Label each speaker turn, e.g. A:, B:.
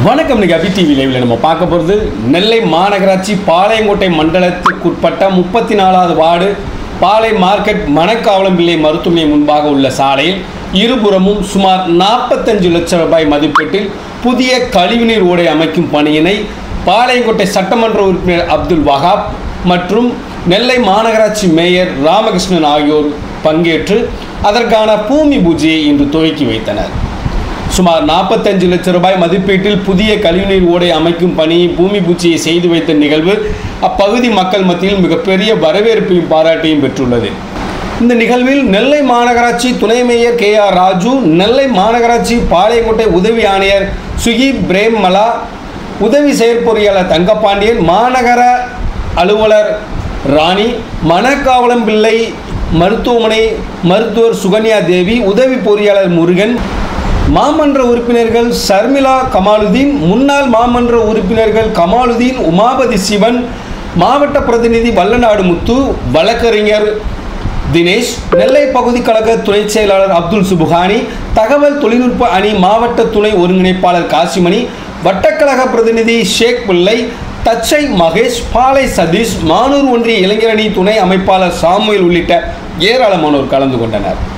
A: வணக்கம் இன்னைக்கு அபி டிவி லைவ்ல நம்ம பார்க்க போகிறது நெல்லை மாநகராட்சி பாளையங்கோட்டை மண்டலத்துக்குட்பட்ட முப்பத்தி நாலாவது வார்டு பாளை மார்க்கெட் மணக்காவளம்பிள்ளை மருத்துவமனை முன்பாக உள்ள சாலையில் இருபுறமும் சுமார் நாற்பத்தஞ்சு லட்சம் ரூபாய் மதிப்பீட்டில் புதிய கழிவுநீர் ஓடை அமைக்கும் பணியினை பாளையங்கோட்டை சட்டமன்ற உறுப்பினர் அப்துல் வஹாப் மற்றும் நெல்லை மாநகராட்சி மேயர் ராமகிருஷ்ணன் ஆகியோர் பங்கேற்று அதற்கான பூமி பூஜையை இன்று துவக்கி வைத்தனர் சுமார் நாற்பத்தஞ்சு லட்சம் ரூபாய் மதிப்பீட்டில் புதிய கழிவுநீர் ஓடை அமைக்கும் பணியை பூமி பூச்சியை செய்து வைத்த நிகழ்வு அப்பகுதி மக்கள் மத்தியில் மிகப்பெரிய வரவேற்பையும் பாராட்டையும் பெற்றுள்ளது இந்த நிகழ்வில் நெல்லை மாநகராட்சி துணை mayor K R Raju Nellai மாநகராட்சி பாளையங்கோட்டை உதவி ஆணையர் சுகி பிரேம்மலா உதவி செயற்பொறியாளர் தங்கப்பாண்டியன் மாநகர அலுவலர் ராணி மணக்காவளம் பிள்ளை மருத்துவமனை மருத்துவர் சுகன்யா தேவி உதவி பொறியாளர் முருகன் மாமன்ற உறுப்பினர்கள் சர்மிளா கமாலுதீன் முன்னாள் மாமன்ற உறுப்பினர்கள் கமாலுதீன் உமாபதி சிவன் மாவட்ட பிரதிநிதி வல்லநாடு முத்து வழக்கறிஞர் தினேஷ் நெல்லை பகுதி கழக துணை செயலாளர் அப்துல் சுபுகானி தகவல் தொழில்நுட்ப அணி மாவட்ட துணை ஒருங்கிணைப்பாளர் காசிமணி வட்டக்கழக பிரதிநிதி ஷேக் பிள்ளை தச்சை மகேஷ் பாலை சதீஷ் மானூர் ஒன்றிய இளைஞரணி துணை அமைப்பாளர் சாமுவேல் உள்ளிட்ட ஏராளமானோர் கலந்து கொண்டனர்